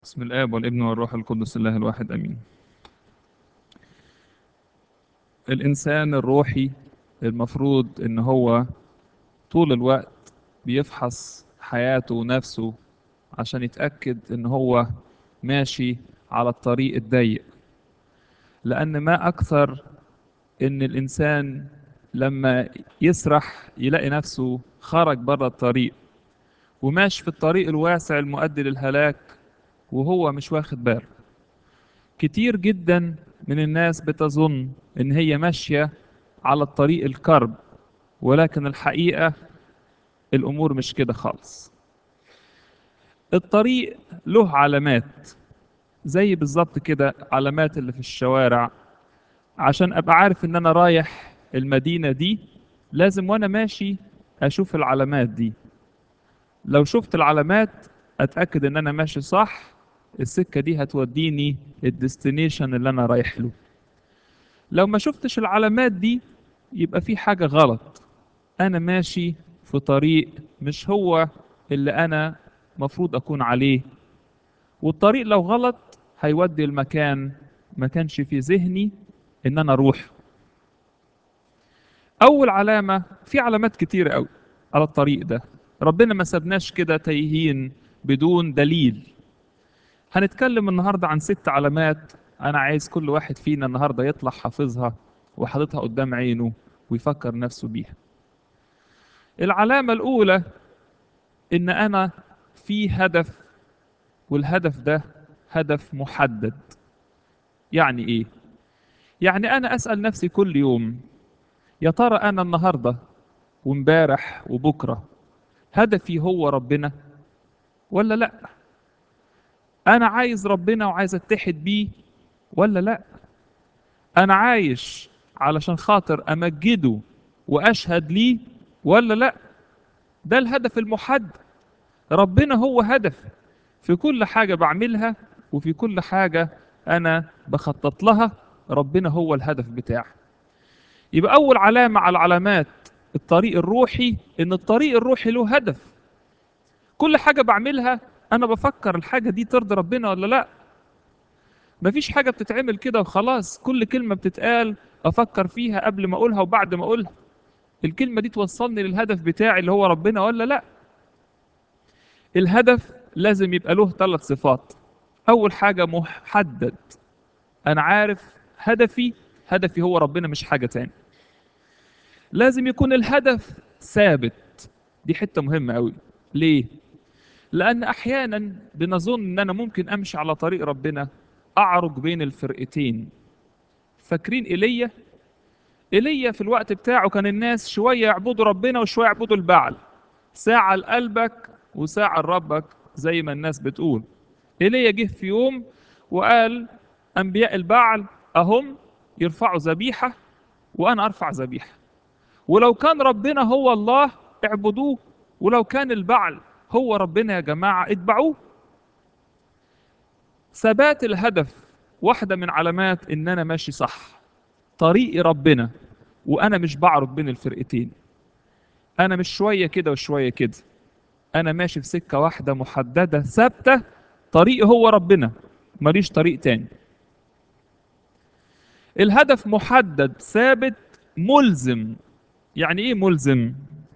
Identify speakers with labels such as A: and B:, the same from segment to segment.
A: بسم الآب والابن والروح القدس الله الواحد أمين الإنسان الروحي المفروض إن هو طول الوقت بيفحص حياته ونفسه عشان يتأكد إن هو ماشي على الطريق الضيق لأن ما أكثر إن الإنسان لما يسرح يلاقي نفسه خرج بره الطريق وماشي في الطريق الواسع المؤدي للهلاك وهو مش واخد باله كتير جدا من الناس بتظن ان هي ماشية على الطريق الكرب ولكن الحقيقة الامور مش كده خالص الطريق له علامات زي بالظبط كده علامات اللي في الشوارع عشان ابقى عارف ان انا رايح المدينة دي لازم وانا ماشي اشوف العلامات دي لو شفت العلامات اتاكد ان انا ماشي صح السكه دي هتوديني الديستنيشن اللي انا رايح له لو ما شفتش العلامات دي يبقى في حاجه غلط انا ماشي في طريق مش هو اللي انا مفروض اكون عليه والطريق لو غلط هيودي المكان ما كانش في ذهني ان انا اروح اول علامه في علامات كتيره قوي على الطريق ده ربنا ما سابناش كده تايهين بدون دليل هنتكلم النهارده عن ست علامات انا عايز كل واحد فينا النهارده يطلع حافظها وحاططها قدام عينه ويفكر نفسه بيها العلامه الاولى ان انا في هدف والهدف ده هدف محدد يعني ايه يعني انا اسال نفسي كل يوم يا ترى انا النهارده وامبارح وبكره هدفي هو ربنا ولا لا انا عايز ربنا وعايز اتحد بيه ولا لا انا عايش علشان خاطر امجده واشهد ليه ولا لا ده الهدف المحدد ربنا هو هدف في كل حاجة بعملها وفي كل حاجة أنا بخطط لها ربنا هو الهدف بتاعي يبقى أول علامة على علامات الطريق الروحي إن الطريق الروحي له هدف كل حاجة بعملها أنا بفكر الحاجة دي ترضي ربنا ولا لأ مفيش حاجة بتتعمل كده وخلاص كل كلمة بتتقال أفكر فيها قبل ما أقولها وبعد ما أقولها الكلمة دي توصلني للهدف بتاعي اللي هو ربنا ولا لأ الهدف لازم يبقى له ثلاث صفات أول حاجة محدد أنا عارف هدفي هدفي هو ربنا مش حاجة تاني لازم يكون الهدف ثابت دي حتة مهمة قوي ليه؟ لأن أحيانا بنظن إن أنا ممكن أمشي على طريق ربنا أعرج بين الفرقتين فاكرين إيليا؟ إيليا في الوقت بتاعه كان الناس شوية يعبدوا ربنا وشوية يعبدوا البعل ساعة لقلبك وساعة لربك زي ما الناس بتقول إيليا جه في يوم وقال أنبياء البعل أهم يرفعوا ذبيحة وأنا أرفع ذبيحة ولو كان ربنا هو الله اعبدوه ولو كان البعل هو ربنا يا جماعة اتبعوه ثبات الهدف واحدة من علامات إن أنا ماشي صح طريقي ربنا وأنا مش بعرض بين الفرقتين أنا مش شوية كده وشوية كده أنا ماشي في سكة واحدة محددة ثابتة طريقي هو ربنا ماليش طريق تاني الهدف محدد ثابت ملزم يعني ايه ملزم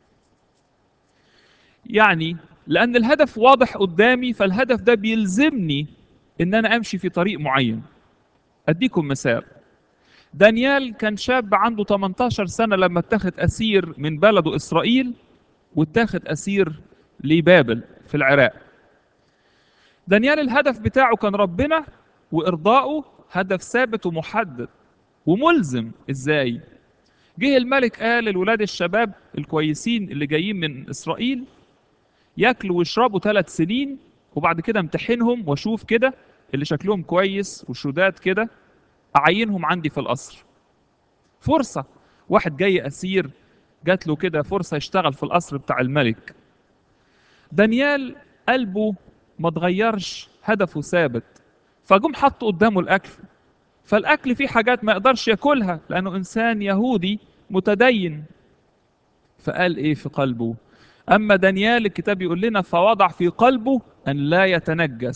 A: يعني لان الهدف واضح قدامي فالهدف ده بيلزمني ان انا امشي في طريق معين اديكم مثال دانيال كان شاب عنده 18 سنة لما اتخذ أسير من بلده إسرائيل واتاخد أسير لبابل في العراق دانيال الهدف بتاعه كان ربنا وإرضائه هدف ثابت ومحدد وملزم إزاي؟ جه الملك قال للولاد الشباب الكويسين اللي جايين من إسرائيل ياكلوا ويشربوا ثلاث سنين وبعد كده امتحنهم واشوف كده اللي شكلهم كويس وشداد كده اعينهم عندي في القصر فرصة واحد جاي أسير جات له كده فرصة يشتغل في القصر بتاع الملك دانيال قلبه ما اتغيرش هدفه ثابت فجم حطوا قدامه الأكل فالأكل فيه حاجات ما يقدرش ياكلها لأنه إنسان يهودي متدين فقال إيه في قلبه أما دانيال الكتاب يقول لنا فوضع في قلبه أن لا يتنجس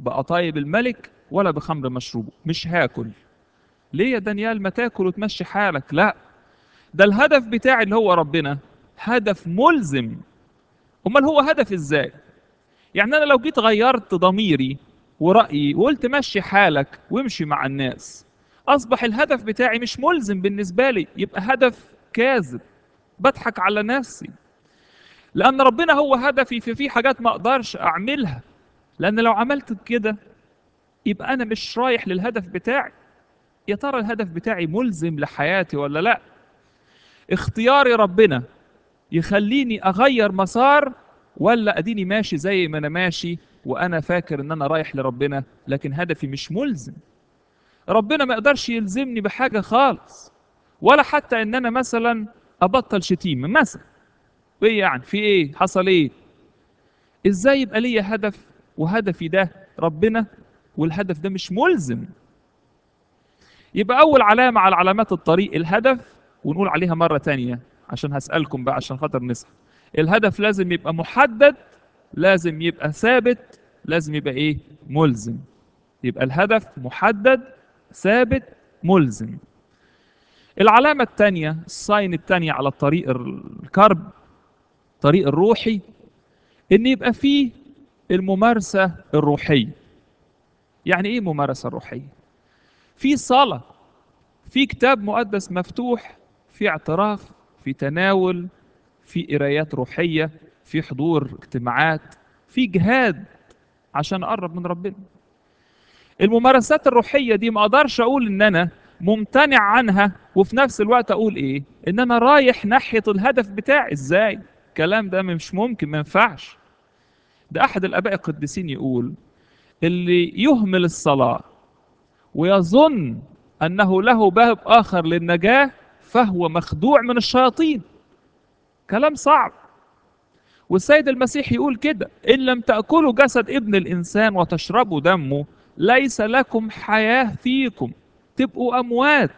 A: بقطايب الملك ولا بخمر مشروبه مش هاكل ليه يا دانيال ما تاكل وتمشي حالك لا ده الهدف بتاعي اللي هو ربنا هدف ملزم امال هو هدف ازاي يعني انا لو جيت غيرت ضميري ورأيي وقلت مشي حالك وامشي مع الناس اصبح الهدف بتاعي مش ملزم بالنسبه لي يبقى هدف كاذب بضحك على نفسي لان ربنا هو هدفي في في حاجات ما اقدرش اعملها لان لو عملت كده يبقى انا مش رايح للهدف بتاعي يا ترى الهدف بتاعي ملزم لحياتي ولا لا اختياري ربنا يخليني اغير مسار ولا اديني ماشي زي ما انا ماشي وانا فاكر ان انا رايح لربنا لكن هدفي مش ملزم ربنا ما يقدرش يلزمني بحاجه خالص ولا حتى ان انا مثلا ابطل شتيمه مثلا ايه يعني في ايه حصل ايه ازاي يبقى ليا هدف وهدفي ده ربنا والهدف ده مش ملزم يبقى اول علامه على علامات الطريق الهدف ونقول عليها مره تانية عشان هسالكم بقى عشان خاطر نسال الهدف لازم يبقى محدد لازم يبقى ثابت لازم يبقى ايه ملزم يبقى الهدف محدد ثابت ملزم العلامة الثانية الساين الثانية على الطريق الكرب الطريق الروحي ان يبقى فيه الممارسة الروحية يعني ايه ممارسة روحية في صلاة في كتاب مقدس مفتوح في اعتراف في تناول في قرايات روحية في حضور اجتماعات في جهاد عشان اقرب من ربنا الممارسات الروحية دي ما اقدرش اقول ان انا ممتنع عنها وفي نفس الوقت اقول ايه ان انا رايح ناحية الهدف بتاعي ازاي الكلام ده مش ممكن ما ينفعش ده احد الاباء القديسين يقول اللي يهمل الصلاة ويظن انه له باب اخر للنجاة فهو مخدوع من الشياطين كلام صعب والسيد المسيح يقول كده إن لم تأكلوا جسد ابن الإنسان وتشربوا دمه ليس لكم حياة فيكم تبقوا أموات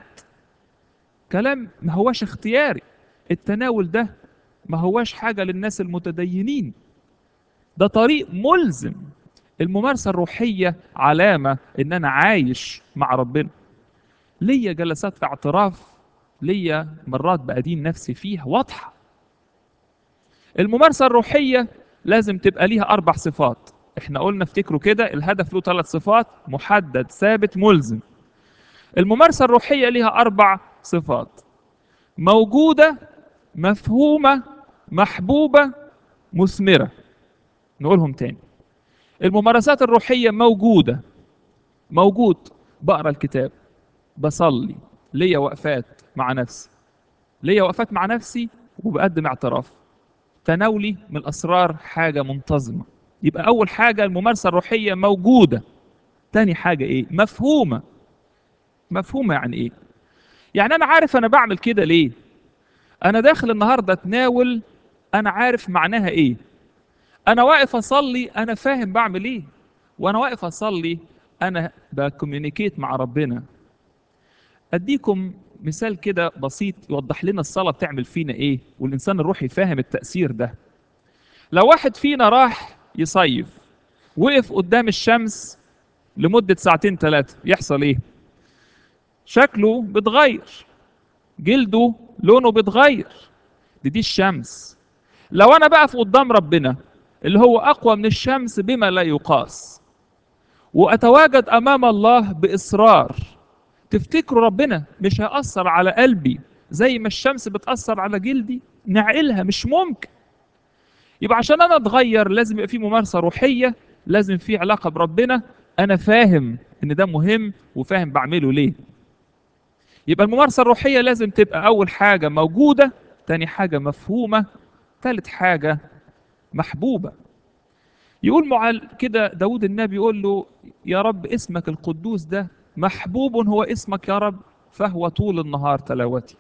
A: كلام ما هواش اختياري التناول ده ما هواش حاجة للناس المتدينين ده طريق ملزم الممارسة الروحية علامة إن أنا عايش مع ربنا ليا جلسات في اعتراف ليا مرات بأدين نفسي فيها واضحة الممارسة الروحية لازم تبقى ليها أربع صفات احنا قلنا افتكروا كده الهدف له ثلاث صفات محدد ثابت ملزم الممارسة الروحية ليها أربع صفات موجودة مفهومة محبوبة مثمرة نقولهم تاني الممارسات الروحية موجودة موجود بقرا الكتاب بصلي ليا وقفات مع نفسي ليا وقفات مع نفسي وبقدم اعتراف تناولي من الأسرار حاجة منتظمة يبقى أول حاجة الممارسة الروحية موجودة تاني حاجة إيه مفهومة مفهومة يعني إيه يعني أنا عارف أنا بعمل كده ليه أنا داخل النهاردة أتناول أنا عارف معناها إيه أنا واقف أصلي أنا فاهم بعمل إيه وأنا واقف أصلي أنا بكوميونيكيت مع ربنا أديكم مثال كده بسيط يوضح لنا الصلاة بتعمل فينا إيه والإنسان الروحي فاهم التأثير ده لو واحد فينا راح يصيف وقف قدام الشمس لمدة ساعتين ثلاثة يحصل إيه؟ شكله بيتغير جلده لونه بيتغير دي دي الشمس لو أنا بقف قدام ربنا اللي هو أقوى من الشمس بما لا يقاس وأتواجد أمام الله بإصرار تفتكروا ربنا مش هيأثر على قلبي زي ما الشمس بتأثر على جلدي نعقلها مش ممكن يبقى عشان انا اتغير لازم يبقى في ممارسه روحيه لازم في علاقه بربنا انا فاهم ان ده مهم وفاهم بعمله ليه يبقى الممارسه الروحيه لازم تبقى اول حاجه موجوده تاني حاجه مفهومه ثالث حاجه محبوبه يقول معل كده داود النبي يقول له يا رب اسمك القدوس ده محبوب هو اسمك يا رب فهو طول النهار تلاوتي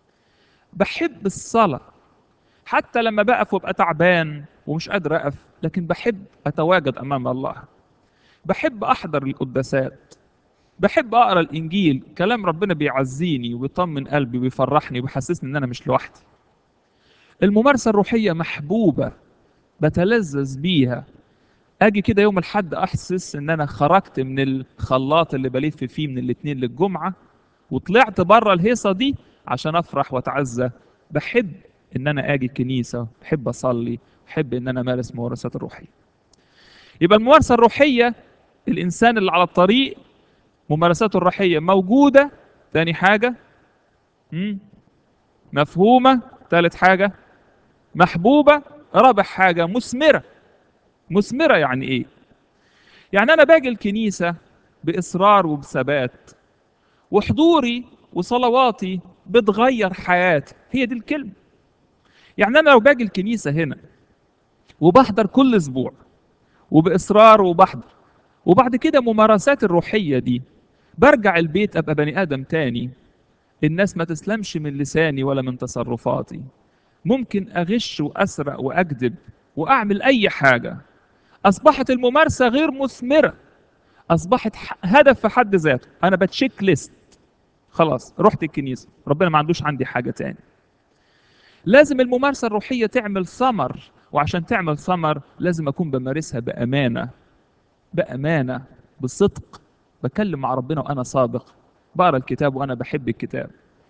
A: بحب الصلاه حتى لما بقف وابقى تعبان ومش قادر اقف لكن بحب اتواجد امام الله بحب احضر القداسات بحب اقرا الانجيل كلام ربنا بيعزيني وبيطمن قلبي وبيفرحني وبيحسسني ان انا مش لوحدي الممارسه الروحيه محبوبه بتلذذ بيها اجي كده يوم الحد احسس ان انا خرجت من الخلاط اللي بلف فيه من الاثنين للجمعه وطلعت بره الهيصه دي عشان افرح واتعزى بحب ان انا اجي الكنيسه بحب اصلي بحب ان انا امارس ممارسات الروحيه يبقى الممارسه الروحيه الانسان اللي على الطريق ممارساته الروحيه موجوده تاني حاجه مم. مفهومه ثالث حاجه محبوبه رابع حاجه مثمره مثمره يعني ايه يعني انا باجي الكنيسه باصرار وبثبات وحضوري وصلواتي بتغير حياتي هي دي الكلمه يعني انا لو باجي الكنيسه هنا وبحضر كل اسبوع وباصرار وبحضر وبعد كده ممارسات الروحيه دي برجع البيت ابقى بني ادم تاني الناس ما تسلمش من لساني ولا من تصرفاتي ممكن اغش واسرق واكذب واعمل اي حاجه اصبحت الممارسه غير مثمره اصبحت هدف في حد ذاته انا بتشيك ليست خلاص رحت الكنيسه ربنا ما عندوش عندي حاجه تاني لازم الممارسه الروحيه تعمل ثمر وعشان تعمل ثمر لازم اكون بمارسها بامانه بامانه بصدق بكلم مع ربنا وانا صادق بقرا الكتاب وانا بحب الكتاب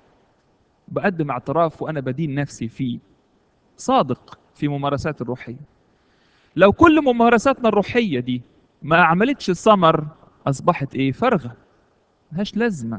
A: بقدم اعتراف وانا بدين نفسي فيه صادق في ممارسات الروحيه لو كل ممارساتنا الروحيه دي ما عملتش ثمر اصبحت ايه فارغه ملهاش لازمه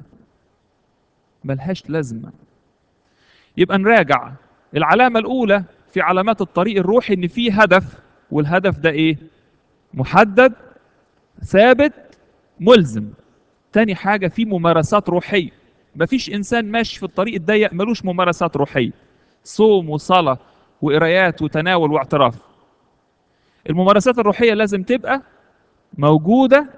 A: ملهاش لازمه يبقى نراجع العلامه الاولى في علامات الطريق الروحي ان في هدف والهدف ده ايه محدد ثابت ملزم تاني حاجة في ممارسات روحية مفيش إنسان ماشي في الطريق الضيق ملوش ممارسات روحية صوم وصلاة وقرايات وتناول واعتراف الممارسات الروحية لازم تبقى موجودة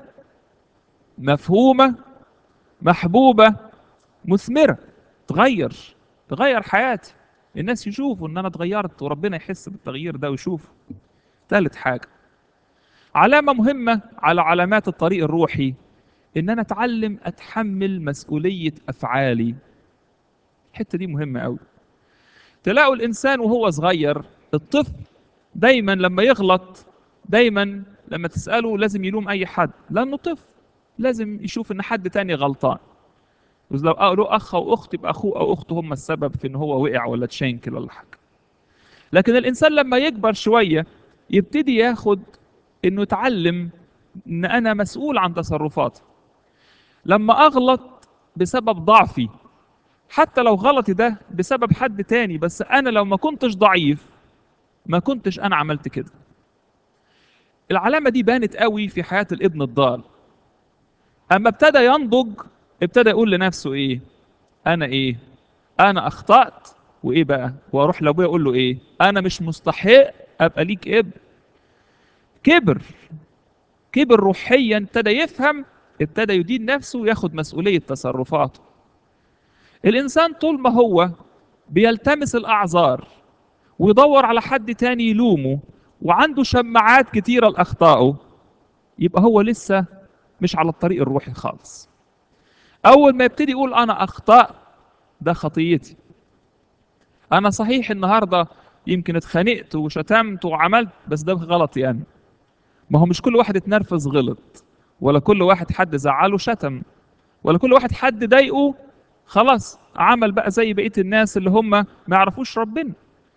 A: مفهومة محبوبة مثمرة تغير تغير حياتي الناس يشوفوا ان انا اتغيرت وربنا يحس بالتغيير ده ويشوفه ثالث حاجة علامة مهمة على علامات الطريق الروحي ان انا اتعلم اتحمل مسؤولية افعالي الحتة دي مهمة قوي تلاقوا الانسان وهو صغير الطفل دايما لما يغلط دايما لما تسأله لازم يلوم اي حد لانه طفل لازم يشوف ان حد تاني غلطان لو له اخ او اخت يبقى اخوه او اخته هم السبب في ان هو وقع ولا تشنكل ولا حاجه لكن الانسان لما يكبر شويه يبتدي ياخد انه يتعلم ان انا مسؤول عن تصرفاتي لما اغلط بسبب ضعفي حتى لو غلطي ده بسبب حد تاني بس انا لو ما كنتش ضعيف ما كنتش انا عملت كده العلامه دي بانت قوي في حياه الابن الضال اما ابتدى ينضج ابتدى يقول لنفسه ايه انا ايه انا اخطات وايه بقى واروح لابويا اقول له ايه انا مش مستحق ابقى ليك ابن كبر كبر روحيا ابتدى يفهم ابتدى يدين نفسه وياخد مسؤوليه تصرفاته الانسان طول ما هو بيلتمس الاعذار ويدور على حد تاني يلومه وعنده شماعات كتيره لاخطائه يبقى هو لسه مش على الطريق الروحي خالص اول ما يبتدي يقول انا اخطات ده خطيتي انا صحيح النهارده يمكن اتخانقت وشتمت وعملت بس ده غلطي يعني ما هو مش كل واحد اتنرفز غلط ولا كل واحد حد زعله شتم ولا كل واحد حد ضايقه خلاص عمل بقى زي بقيه الناس اللي هم ما يعرفوش ربنا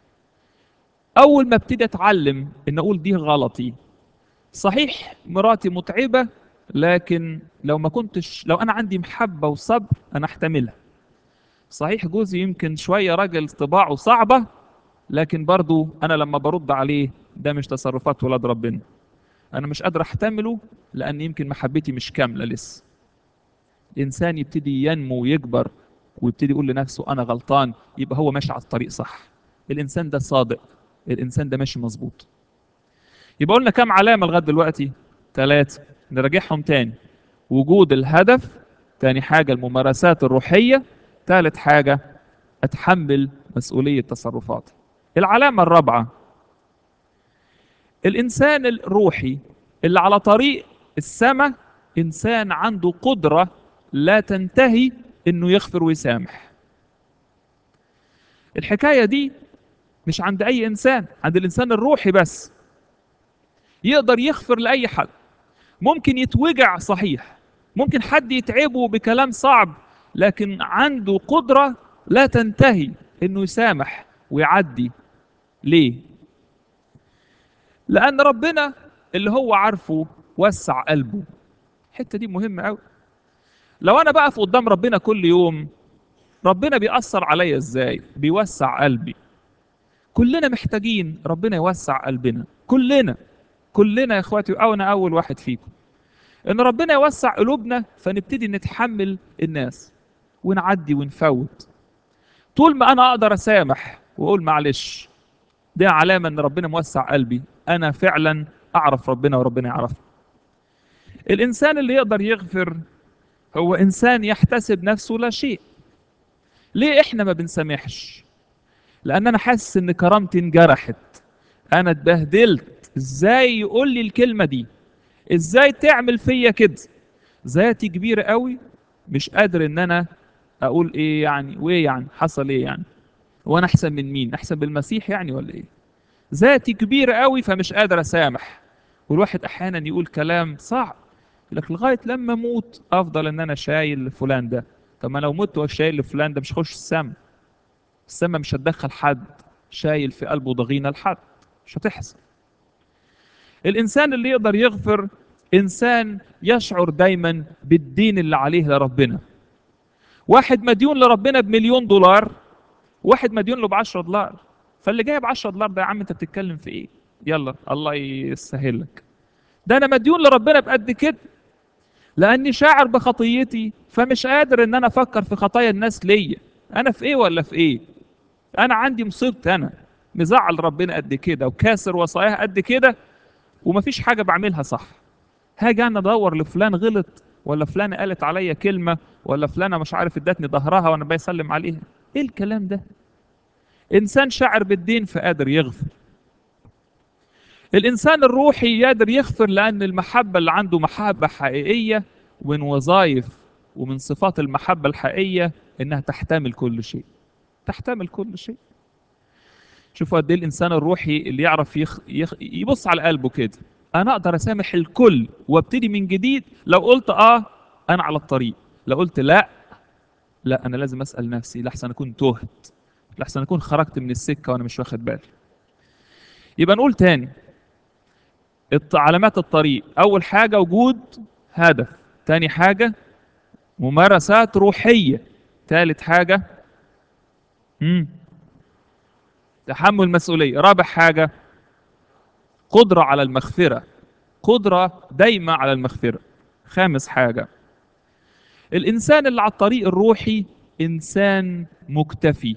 A: اول ما ابتدي اتعلم ان اقول دي غلطي صحيح مراتي متعبه لكن لو ما كنتش لو انا عندي محبه وصبر انا احتملها صحيح جوزي يمكن شويه راجل طباعه صعبه لكن برضو انا لما برد عليه ده مش تصرفات ولاد ربنا انا مش قادر احتمله لان يمكن محبتي مش كامله لسه الانسان يبتدي ينمو ويكبر ويبتدي يقول لنفسه انا غلطان يبقى هو ماشي على الطريق صح الانسان ده صادق الانسان ده ماشي مظبوط يبقى قلنا كام علامه لغايه دلوقتي ثلاثه نراجعهم تاني وجود الهدف تاني حاجة الممارسات الروحية ثالث حاجة أتحمل مسؤولية تصرفاتي العلامة الرابعة الإنسان الروحي اللي على طريق السماء إنسان عنده قدرة لا تنتهي إنه يغفر ويسامح الحكاية دي مش عند أي إنسان عند الإنسان الروحي بس يقدر يغفر لاي حد ممكن يتوجع صحيح ممكن حد يتعبه بكلام صعب لكن عنده قدرة لا تنتهي انه يسامح ويعدي ليه لان ربنا اللي هو عارفه وسع قلبه الحته دي مهمه قوي لو انا بقف قدام ربنا كل يوم ربنا بيأثر عليا ازاي بيوسع قلبي كلنا محتاجين ربنا يوسع قلبنا كلنا كلنا يا اخواتي وانا اول واحد فيكم ان ربنا يوسع قلوبنا فنبتدي نتحمل الناس ونعدي ونفوت طول ما انا اقدر اسامح واقول معلش ده علامه ان ربنا موسع قلبي انا فعلا اعرف ربنا وربنا يعرفني الانسان اللي يقدر يغفر هو انسان يحتسب نفسه لا شيء ليه احنا ما بنسامحش لان انا حاسس ان كرامتي انجرحت انا اتبهدلت ازاي يقول لي الكلمه دي ازاي تعمل فيا كده ذاتي كبيره قوي مش قادر ان انا اقول ايه يعني وايه يعني حصل ايه يعني وانا احسن من مين احسن بالمسيح يعني ولا ايه ذاتي كبيره قوي فمش قادر اسامح والواحد احيانا يقول كلام صعب يقول لك لغايه لما اموت افضل ان انا شايل لفلان ده طب ما لو مت وشايل لفلان ده مش هخش السما السما مش هتدخل حد شايل في قلبه ضغينه لحد مش هتحصل الانسان اللي يقدر يغفر انسان يشعر دايما بالدين اللي عليه لربنا واحد مديون لربنا بمليون دولار واحد مديون له ب 10 دولار فاللي جاي ب 10 دولار ده يا عم انت بتتكلم في ايه يلا الله يسهل لك ده انا مديون لربنا بقد كده لاني شاعر بخطيتي فمش قادر ان انا افكر في خطايا الناس ليا انا في ايه ولا في ايه انا عندي مصيبتي انا مزعل ربنا قد كده وكاسر وصاياه قد كده ومفيش حاجه بعملها صح هاجي انا ادور لفلان غلط ولا فلانه قالت عليا كلمه ولا فلانه مش عارف ادتني ظهرها وانا بيسلم عليها ايه الكلام ده انسان شاعر بالدين فقادر يغفر الانسان الروحي قادر يغفر لان المحبه اللي عنده محبه حقيقيه ومن وظائف ومن صفات المحبه الحقيقيه انها تحتمل كل شيء تحتمل كل شيء شوفوا قد ايه الانسان الروحي اللي يعرف يخ... يخ... يبص على قلبه كده انا اقدر اسامح الكل وابتدي من جديد لو قلت اه انا على الطريق لو قلت لا لا انا لازم اسال نفسي لحسن اكون تهت لحسن اكون خرجت من السكه وانا مش واخد بالي يبقى نقول تاني الط- علامات الطريق اول حاجه وجود هدف تاني حاجه ممارسات روحيه تالت حاجه مم. تحمل مسؤوليه رابع حاجه قدره على المغفره قدره دايمه على المغفره خامس حاجه الانسان اللي على الطريق الروحي انسان مكتفي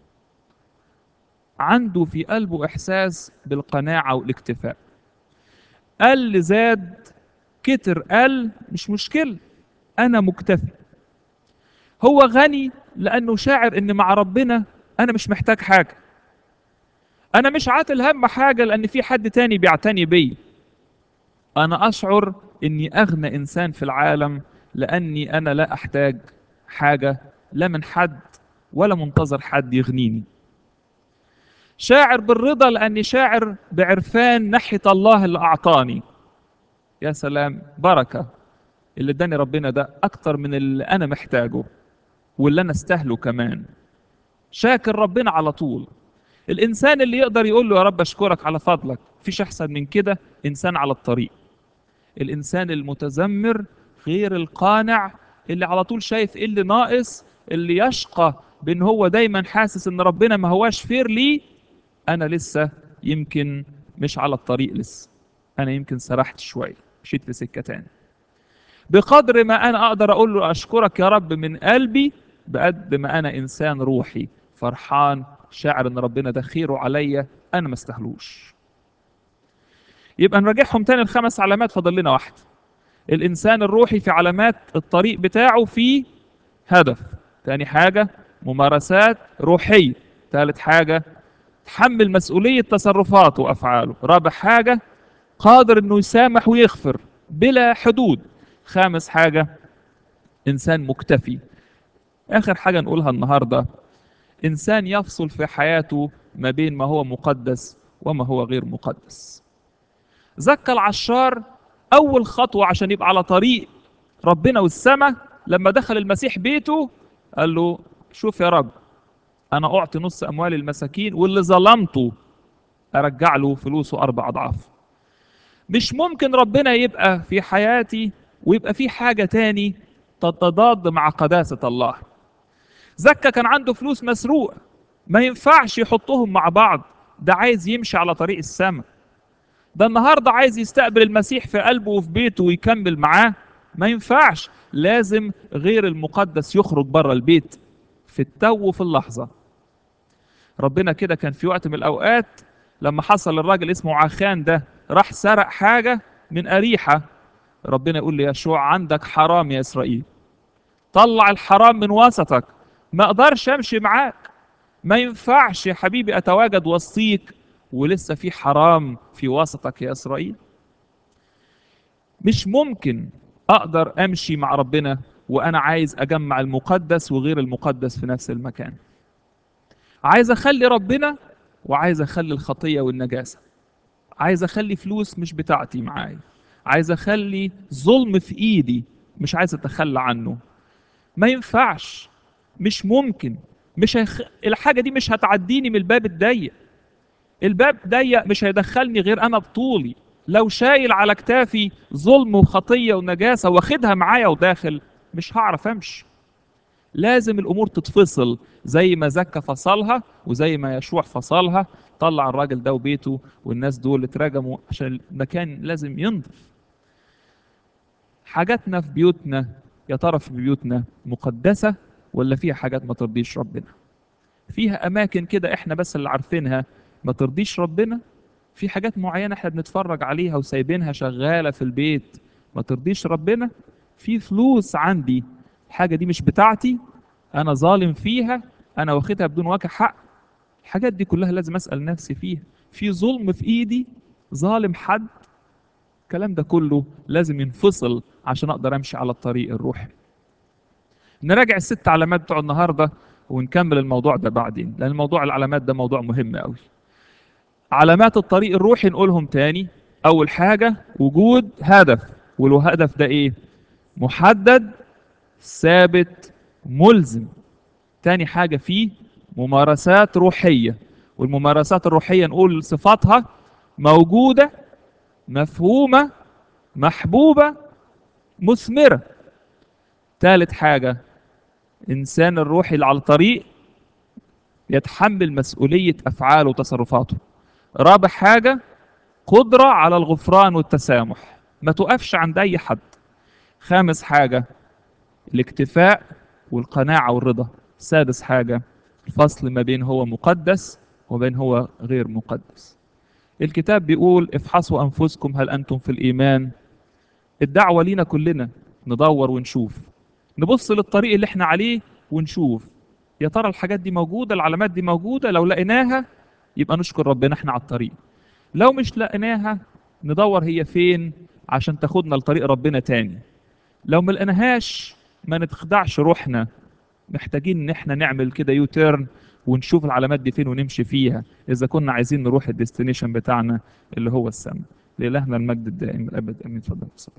A: عنده في قلبه احساس بالقناعه والاكتفاء قل زاد كتر قل مش مشكله انا مكتفي هو غني لانه شاعر ان مع ربنا انا مش محتاج حاجه انا مش عاتل هم حاجه لان في حد تاني بيعتني بي انا اشعر اني اغنى انسان في العالم لاني انا لا احتاج حاجه لا من حد ولا منتظر حد يغنيني شاعر بالرضا لاني شاعر بعرفان ناحيه الله اللي اعطاني يا سلام بركه اللي اداني ربنا ده اكتر من اللي انا محتاجه واللي انا استاهله كمان شاكر ربنا على طول الانسان اللي يقدر يقول له يا رب اشكرك على فضلك مفيش احسن من كده انسان على الطريق الانسان المتذمر غير القانع اللي على طول شايف ايه اللي ناقص اللي يشقى بان هو دايما حاسس ان ربنا ما هواش فير ليه انا لسه يمكن مش على الطريق لسه انا يمكن سرحت شويه مشيت في سكه تاني بقدر ما انا اقدر اقول له اشكرك يا رب من قلبي بقد ما انا انسان روحي فرحان شاعر ان ربنا ده خيره عليا انا ما استاهلوش يبقى نراجعهم تاني الخمس علامات فاضل لنا واحده الانسان الروحي في علامات الطريق بتاعه في هدف تاني حاجه ممارسات روحيه ثالث حاجه تحمل مسؤوليه تصرفاته وافعاله رابع حاجه قادر انه يسامح ويغفر بلا حدود خامس حاجه انسان مكتفي اخر حاجه نقولها النهارده انسان يفصل في حياته ما بين ما هو مقدس وما هو غير مقدس زكى العشار اول خطوه عشان يبقى على طريق ربنا والسماء لما دخل المسيح بيته قال له شوف يا رب انا اعطي نص اموال المساكين واللي ظلمته ارجع له فلوسه اربع اضعاف مش ممكن ربنا يبقى في حياتي ويبقى في حاجه تاني تتضاد مع قداسه الله زكا كان عنده فلوس مسروقه ما ينفعش يحطهم مع بعض ده عايز يمشي على طريق السماء ده النهارده عايز يستقبل المسيح في قلبه وفي بيته ويكمل معاه ما ينفعش لازم غير المقدس يخرج بره البيت في التو وفي اللحظه ربنا كده كان في وقت من الاوقات لما حصل الراجل اسمه عخان ده راح سرق حاجه من اريحه ربنا يقول ليشوع عندك حرام يا اسرائيل طلع الحرام من وسطك ما اقدرش امشي معاك ما ينفعش يا حبيبي اتواجد وسطيك ولسه في حرام في وسطك يا اسرائيل مش ممكن اقدر امشي مع ربنا وانا عايز اجمع المقدس وغير المقدس في نفس المكان عايز اخلي ربنا وعايز اخلي الخطيه والنجاسه عايز اخلي فلوس مش بتاعتي معايا عايز اخلي ظلم في ايدي مش عايز اتخلى عنه ما ينفعش مش ممكن مش هيخ... الحاجه دي مش هتعديني من الباب الضيق الباب ضيق مش هيدخلني غير انا بطولي لو شايل على كتافي ظلم وخطيه ونجاسه واخدها معايا وداخل مش هعرف امشي لازم الامور تتفصل زي ما زكى فصلها وزي ما يشوع فصلها طلع الراجل ده وبيته والناس دول اترجموا عشان المكان لازم ينضف حاجاتنا في بيوتنا يا ترى في بيوتنا مقدسه ولا فيها حاجات ما ترضيش ربنا فيها اماكن كده احنا بس اللي عارفينها ما ترضيش ربنا في حاجات معينه احنا بنتفرج عليها وسايبينها شغاله في البيت ما ترضيش ربنا في فلوس عندي الحاجه دي مش بتاعتي انا ظالم فيها انا واخدها بدون وجه حق الحاجات دي كلها لازم اسال نفسي فيها في ظلم في ايدي ظالم حد الكلام ده كله لازم ينفصل عشان اقدر امشي على الطريق الروحي نراجع الست علامات بتوع النهارده ونكمل الموضوع ده بعدين لان موضوع العلامات ده موضوع مهم قوي علامات الطريق الروحي نقولهم تاني اول حاجه وجود هدف والهدف ده ايه محدد ثابت ملزم تاني حاجه فيه ممارسات روحيه والممارسات الروحيه نقول صفاتها موجوده مفهومه محبوبه مثمره ثالث حاجه انسان الروحي اللي على الطريق يتحمل مسؤوليه افعاله وتصرفاته رابع حاجه قدره على الغفران والتسامح ما تقفش عند اي حد خامس حاجه الاكتفاء والقناعه والرضا سادس حاجه الفصل ما بين هو مقدس وبين هو غير مقدس الكتاب بيقول افحصوا انفسكم هل انتم في الايمان الدعوه لينا كلنا ندور ونشوف نبص للطريق اللي احنا عليه ونشوف يا ترى الحاجات دي موجوده العلامات دي موجوده لو لقيناها يبقى نشكر ربنا احنا على الطريق لو مش لقيناها ندور هي فين عشان تاخدنا لطريق ربنا تاني لو ما لقيناهاش ما نتخدعش روحنا محتاجين ان احنا نعمل كده يو تيرن ونشوف العلامات دي فين ونمشي فيها اذا كنا عايزين نروح الديستنيشن بتاعنا اللي هو السماء لإلهنا المجد الدائم الابد امين اتفضل